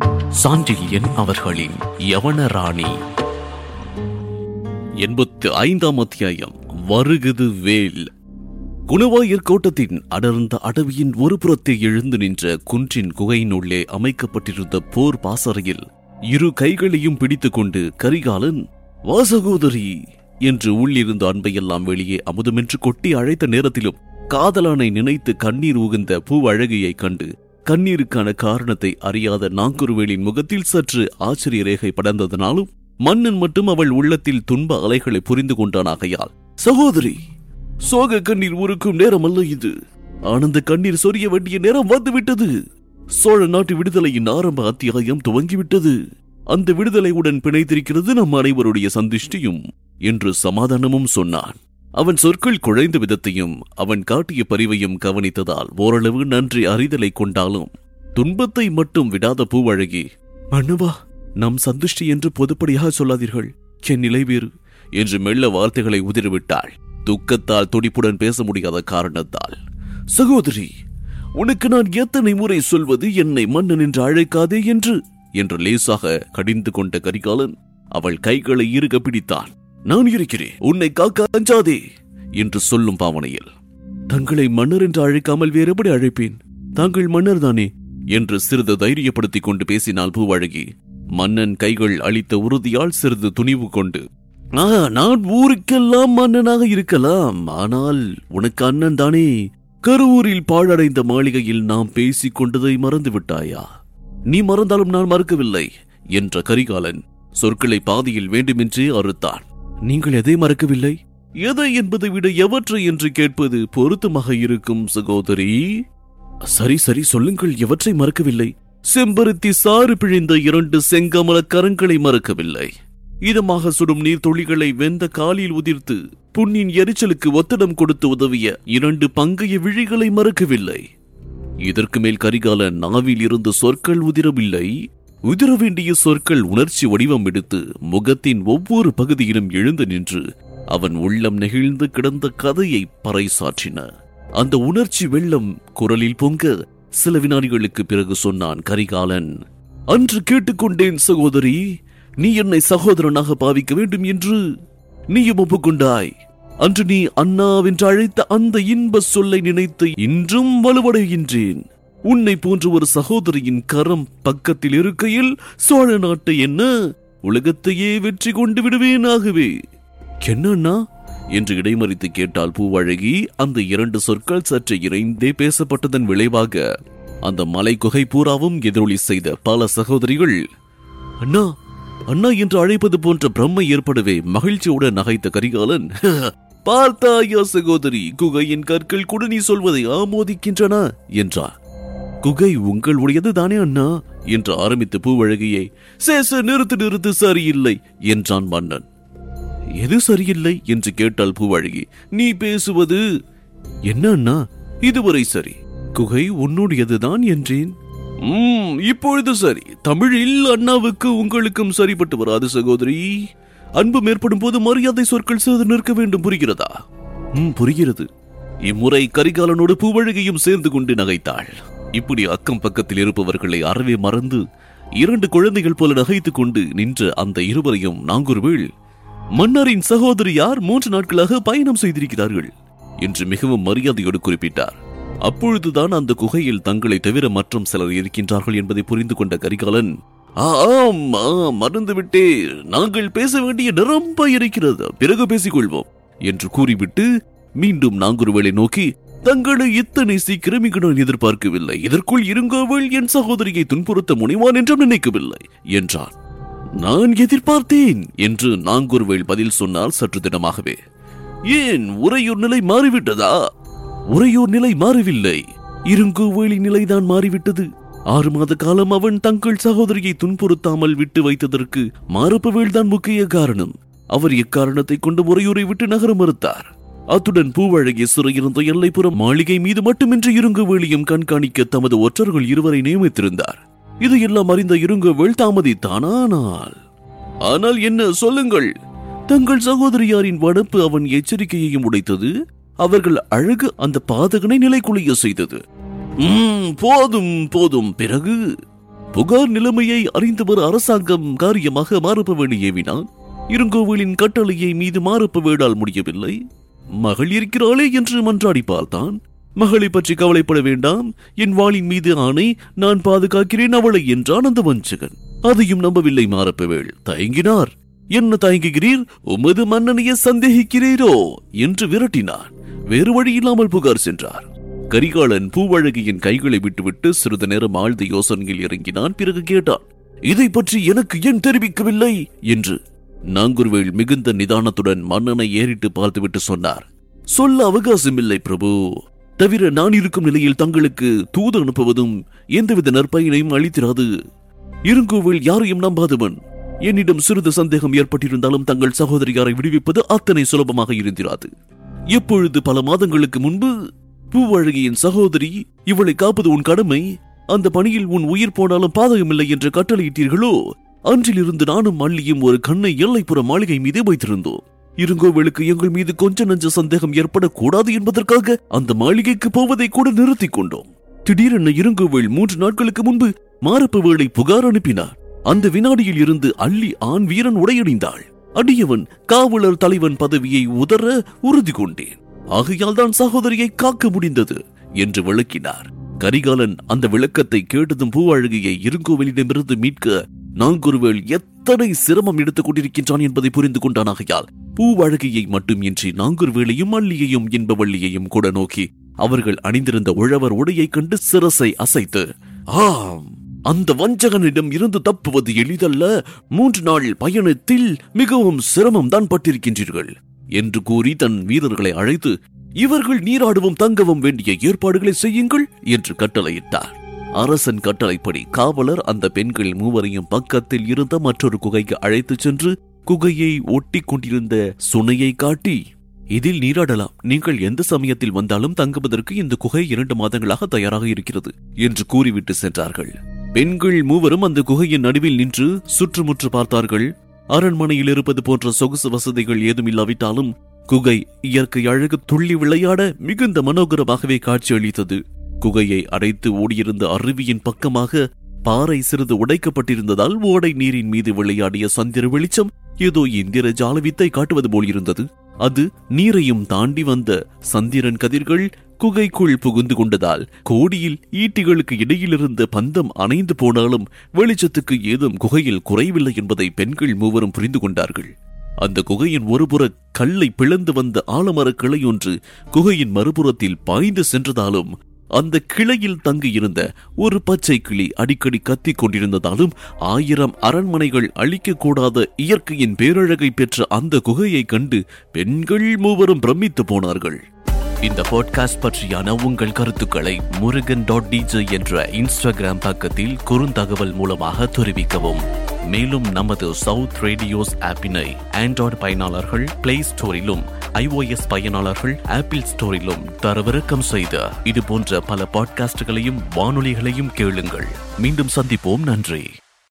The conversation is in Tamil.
சாண்டில்யன் அவர்களின் யவனராணி எண்பத்து ஐந்தாம் அத்தியாயம் வருகுது வேல் குணவாயர் கோட்டத்தின் அடர்ந்த அடவியின் ஒரு புறத்தை எழுந்து நின்ற குன்றின் குகையினுள்ளே அமைக்கப்பட்டிருந்த போர் பாசறையில் இரு கைகளையும் பிடித்துக்கொண்டு கரிகாலன் வாசகோதரி என்று உள்ளிருந்த அன்பையெல்லாம் வெளியே அமுதமென்று கொட்டி அழைத்த நேரத்திலும் காதலானை நினைத்து கண்ணீர் உகுந்த பூவழகியைக் கண்டு கண்ணீருக்கான காரணத்தை அறியாத நாங்குருவேலின் முகத்தில் சற்று ஆச்சரிய ரேகை படர்ந்ததனாலும் மன்னன் மட்டும் அவள் உள்ளத்தில் துன்ப அலைகளை புரிந்து கொண்டானாகையால் சகோதரி சோக கண்ணீர் உருக்கும் நேரம் அல்ல இது ஆனந்த கண்ணீர் சொரிய வேண்டிய நேரம் வந்துவிட்டது சோழ நாட்டு விடுதலையின் ஆரம்ப அத்தியாயம் துவங்கிவிட்டது அந்த விடுதலையுடன் பிணைத்திருக்கிறது நம் அனைவருடைய சந்திஷ்டியும் என்று சமாதானமும் சொன்னான் அவன் சொற்கள் குழைந்த விதத்தையும் அவன் காட்டிய பரிவையும் கவனித்ததால் ஓரளவு நன்றி அறிதலை கொண்டாலும் துன்பத்தை மட்டும் விடாத பூவழகி மன்னுவா நம் சந்துஷ்டி என்று பொதுப்படியாக சொல்லாதீர்கள் என் நிலை வேறு என்று மெல்ல வார்த்தைகளை உதிரிவிட்டாள் துக்கத்தால் துடிப்புடன் பேச முடியாத காரணத்தால் சகோதரி உனக்கு நான் எத்தனை முறை சொல்வது என்னை மன்னன் என்று அழைக்காதே என்று என்று லேசாக கடிந்து கொண்ட கரிகாலன் அவள் கைகளை இறுக பிடித்தான் நான் இருக்கிறேன் உன்னை காக்க அஞ்சாதே என்று சொல்லும் பாவனையில் தங்களை மன்னர் என்று அழைக்காமல் வேறு எப்படி அழைப்பேன் தாங்கள் மன்னர் தானே என்று சிறிது தைரியப்படுத்திக் கொண்டு பேசினாள் பூவழகி மன்னன் கைகள் அளித்த உறுதியால் சிறிது துணிவு கொண்டு ஆ நான் ஊருக்கெல்லாம் மன்னனாக இருக்கலாம் ஆனால் உனக்கு அண்ணன் தானே கருவூரில் பாழடைந்த மாளிகையில் நாம் பேசிக் கொண்டதை மறந்து விட்டாயா நீ மறந்தாலும் நான் மறக்கவில்லை என்ற கரிகாலன் சொற்களை பாதியில் வேண்டுமென்றே அறுத்தான் நீங்கள் எதை மறக்கவில்லை எதை என்பதை விட எவற்றை என்று கேட்பது பொருத்தமாக இருக்கும் சகோதரி சரி சரி சொல்லுங்கள் எவற்றை மறக்கவில்லை செம்பருத்தி சாறு பிழிந்த இரண்டு செங்கமல கரங்களை மறக்கவில்லை இதமாக சுடும் நீர் துளிகளை வெந்த காலில் உதிர்த்து புண்ணின் எரிச்சலுக்கு ஒத்தடம் கொடுத்து உதவிய இரண்டு பங்கைய விழிகளை மறக்கவில்லை இதற்கு மேல் கரிகாலன் நாவில் இருந்து சொற்கள் உதிரவில்லை உதிர வேண்டிய சொற்கள் உணர்ச்சி வடிவம் எடுத்து முகத்தின் ஒவ்வொரு பகுதியிலும் எழுந்து நின்று அவன் உள்ளம் நெகிழ்ந்து கிடந்த கதையை பறைசாற்றின அந்த உணர்ச்சி வெள்ளம் குரலில் பொங்க சில வினாடிகளுக்கு பிறகு சொன்னான் கரிகாலன் அன்று கேட்டுக்கொண்டேன் சகோதரி நீ என்னை சகோதரனாக பாவிக்க வேண்டும் என்று நீயும் ஒப்புக்கொண்டாய் அன்று நீ அண்ணாவென்று அழைத்த அந்த இன்ப சொல்லை நினைத்து இன்றும் வலுவடைகின்றேன் உன்னை போன்ற ஒரு சகோதரியின் கரம் பக்கத்தில் இருக்கையில் சோழ நாட்டை என்ன உலகத்தையே வெற்றி கொண்டு விடுவேனாகவே என்னண்ணா என்று இடைமறித்து கேட்டால் பூவழகி அந்த இரண்டு சொற்கள் சற்று இறைந்தே பேசப்பட்டதன் விளைவாக அந்த மலை குகை பூராவும் எதிரொலி செய்த பல சகோதரிகள் அண்ணா அண்ணா என்று அழைப்பது போன்ற பிரம்மை ஏற்படவே மகிழ்ச்சியுடன் நகைத்த கரிகாலன் பார்த்தாயா சகோதரி குகையின் கற்கள் கூட நீ சொல்வதை ஆமோதிக்கின்றன என்றார் குகை உங்களுடையது தானே அண்ணா என்று ஆரம்பித்த பூவழகியை சேச நிறுத்து நிறுத்து சரியில்லை என்றான் மன்னன் எது சரியில்லை என்று கேட்டாள் பூவழகி நீ பேசுவது என்ன அண்ணா இதுவரை சரி குகை உன்னுடையதுதான் என்றேன் "ம், இப்பொழுது சரி தமிழில் அண்ணாவுக்கு உங்களுக்கும் சரிப்பட்டு வராது சகோதரி அன்பு மேற்படும் போது மரியாதை சொற்கள் சிறிது நிற்க வேண்டும் புரிகிறதா ம் புரிகிறது இம்முறை கரிகாலனோடு பூவழகியும் சேர்ந்து கொண்டு நகைத்தாள் இப்படி அக்கம் பக்கத்தில் இருப்பவர்களை அறவே மறந்து இரண்டு குழந்தைகள் போல நகைத்துக் கொண்டு நின்ற அந்த இருவரையும் நாங்கூர்வேள் மன்னரின் சகோதரியார் மூன்று நாட்களாக பயணம் செய்திருக்கிறார்கள் என்று மிகவும் மரியாதையோடு குறிப்பிட்டார் அப்பொழுதுதான் அந்த குகையில் தங்களை தவிர மற்றும் சிலர் இருக்கின்றார்கள் என்பதை புரிந்து கொண்ட கரிகாலன் ஆம் ஆம் மறந்து விட்டே நாங்கள் பேச வேண்டிய நிரம்ப இருக்கிறது பிறகு பேசிக்கொள்வோம் என்று கூறிவிட்டு மீண்டும் நாங்குருவேலை நோக்கி தங்களை இத்தனை சீக்கிரம் இங்கு நான் எதிர்பார்க்கவில்லை இதற்குள் இருங்கோவள் என் சகோதரியை துன்புறுத்த முனைவான் என்றும் நினைக்கவில்லை என்றான் நான் எதிர்பார்த்தேன் என்று நாங்கூர்வேல் பதில் சொன்னால் சற்று தினமாகவே ஏன் உறையூர் நிலை மாறிவிட்டதா உறையூர் நிலை மாறவில்லை இருங்கோவேலி நிலைதான் மாறிவிட்டது ஆறு மாத காலம் அவன் தங்கள் சகோதரியை துன்புறுத்தாமல் விட்டு வைத்ததற்கு மாரப்பவேல் தான் முக்கிய காரணம் அவர் எக்காரணத்தை கொண்டு உறையூரை விட்டு நகர மறுத்தார் அத்துடன் பூவழகிய சிறையிருந்த எல்லைப்புறம் மாளிகை மீது மட்டுமின்றி இருங்குவேலியும் கண்காணிக்க தமது ஒற்றர்கள் இருவரை நியமித்திருந்தார் இது எல்லாம் அறிந்த இருங்குவேல் தாமதித்தானால் ஆனால் என்ன சொல்லுங்கள் தங்கள் சகோதரியாரின் வனப்பு அவன் எச்சரிக்கையையும் உடைத்தது அவர்கள் அழகு அந்த பாதகனை நிலைக்குலைய செய்தது "ம், போதும் போதும் பிறகு புகார் நிலைமையை அறிந்தவர் அரசாங்கம் காரியமாக மாறுபவேடு ஏவினான் இருங்கோவிலின் கட்டளையை மீது மாறுபவேடால் முடியவில்லை மகள் இருக்கிறாளே என்று மன்றாடி பார்த்தான் மகளை பற்றி கவலைப்பட வேண்டாம் என் வாளின் மீது ஆணை நான் பாதுகாக்கிறேன் அவளை என்றான் அந்த வஞ்சகன் அதையும் நம்பவில்லை மாறப்பவேள் தயங்கினார் என்ன தயங்குகிறீர் உமது மன்னனையே சந்தேகிக்கிறீரோ என்று விரட்டினார் வேறு வழியில்லாமல் புகார் சென்றார் கரிகாலன் பூவழகியின் கைகளை விட்டுவிட்டு சிறிது நேரம் ஆழ்ந்த யோசனையில் இறங்கினான் பிறகு கேட்டான் இதை பற்றி எனக்கு ஏன் தெரிவிக்கவில்லை என்று நாங்குர்வேல் மிகுந்த நிதானத்துடன் மன்னனை ஏறிட்டு பார்த்துவிட்டு சொன்னார் சொல்ல அவகாசமில்லை பிரபு தவிர நான் இருக்கும் நிலையில் தங்களுக்கு தூது அனுப்புவதும் எந்தவித நற்பயனையும் அளித்திராது இருங்கோவில் யாரையும் நம்பாதவன் என்னிடம் சிறிது சந்தேகம் ஏற்பட்டிருந்தாலும் தங்கள் சகோதரியாரை விடுவிப்பது அத்தனை சுலபமாக இருந்திராது எப்பொழுது பல மாதங்களுக்கு முன்பு பூவழகியின் சகோதரி இவளை காப்பது உன் கடமை அந்த பணியில் உன் உயிர் போனாலும் பாதகமில்லை என்று கட்டளையிட்டீர்களோ அன்றிலிருந்து நானும் மல்லியும் ஒரு கண்ணை எல்லைப்புற மாளிகை மீதே வைத்திருந்தோம் இருங்கோவேலுக்கு எங்கள் மீது கொஞ்ச நஞ்ச சந்தேகம் ஏற்படக்கூடாது என்பதற்காக அந்த மாளிகைக்கு போவதை கூட நிறுத்திக் கொண்டோம் திடீரென இருங்கோவேல் மூன்று நாட்களுக்கு முன்பு மாரப்ப வேளை புகார் அனுப்பினார் அந்த வினாடியில் இருந்து அள்ளி ஆண் வீரன் உடையணிந்தாள் அடியவன் காவலர் தலைவன் பதவியை உதற உறுதி கொண்டேன் ஆகையால் தான் சகோதரியை காக்க முடிந்தது என்று விளக்கினார் கரிகாலன் அந்த விளக்கத்தை கேட்டதும் பூவழகியை இருங்கோவலிடமிருந்து மீட்க நாங்குருவேல் எத்தனை சிரமம் எடுத்துக் கொண்டிருக்கின்றான் என்பதை புரிந்து கொண்டான் ஆகையால் பூவழகியை மட்டுமின்றி நாங்குர்வேலையும் அள்ளியையும் இன்பவள்ளியையும் கூட நோக்கி அவர்கள் அணிந்திருந்த உழவர் உடையைக் கண்டு சிரசை அசைத்து ஆம் அந்த வஞ்சகனிடம் இருந்து தப்புவது எளிதல்ல மூன்று நாள் பயணத்தில் மிகவும் சிரமம் தான் பட்டிருக்கின்றீர்கள் என்று கூறி தன் வீரர்களை அழைத்து இவர்கள் நீராடவும் தங்கவும் வேண்டிய ஏற்பாடுகளை செய்யுங்கள் என்று கட்டளையிட்டார் அரசன் கட்டளைப்படி காவலர் அந்த பெண்கள் மூவரையும் பக்கத்தில் இருந்த மற்றொரு குகைக்கு அழைத்துச் சென்று குகையை ஒட்டி கொண்டிருந்த சுனையை காட்டி இதில் நீராடலாம் நீங்கள் எந்த சமயத்தில் வந்தாலும் தங்குவதற்கு இந்த குகை இரண்டு மாதங்களாக தயாராக இருக்கிறது என்று கூறிவிட்டு சென்றார்கள் பெண்கள் மூவரும் அந்த குகையின் நடுவில் நின்று சுற்றுமுற்று பார்த்தார்கள் அரண்மனையில் இருப்பது போன்ற சொகுசு வசதிகள் ஏதும் இல்லாவிட்டாலும் குகை இயற்கை அழகு துள்ளி விளையாட மிகுந்த மனோகரமாகவே காட்சியளித்தது குகையை அடைத்து ஓடியிருந்த அருவியின் பக்கமாக பாறை சிறிது உடைக்கப்பட்டிருந்ததால் ஓடை நீரின் மீது விளையாடிய சந்திர வெளிச்சம் ஏதோ இந்திர ஜாலவித்தை காட்டுவது போல் இருந்தது அது நீரையும் தாண்டி வந்த சந்திரன் கதிர்கள் குகைக்குள் புகுந்து கொண்டதால் கோடியில் ஈட்டிகளுக்கு இடையிலிருந்த பந்தம் அணைந்து போனாலும் வெளிச்சத்துக்கு ஏதும் குகையில் குறைவில்லை என்பதை பெண்கள் மூவரும் புரிந்து கொண்டார்கள் அந்த குகையின் ஒருபுற கல்லை பிளந்து வந்த ஆலமரக் கிளை ஒன்று குகையின் மறுபுறத்தில் பாய்ந்து சென்றதாலும் அந்த கிளையில் தங்கியிருந்த ஒரு பச்சை கிளி அடிக்கடி கத்திக் கொண்டிருந்ததாலும் ஆயிரம் அரண்மனைகள் அழிக்கக்கூடாத இயற்கையின் பேரழகை பெற்ற அந்த குகையை கண்டு பெண்கள் மூவரும் பிரமித்து போனார்கள் இந்த பாட்காஸ்ட் பற்றியான உங்கள் கருத்துக்களை முருகன் டாட் டிஜே என்ற இன்ஸ்டாகிராம் பக்கத்தில் குறுந்தகவல் மூலமாக தெரிவிக்கவும் மேலும் நமது சவுத் ரேடியோஸ் ஆப்பினை ஆண்ட்ராய்டு பயனாளர்கள் பிளே ஸ்டோரிலும் ஐஓஎஸ் பயனாளர்கள் ஆப்பிள் ஸ்டோரிலும் தரவிறக்கம் செய்த இது போன்ற பல பாட்காஸ்டுகளையும் வானொலிகளையும் கேளுங்கள் மீண்டும் சந்திப்போம் நன்றி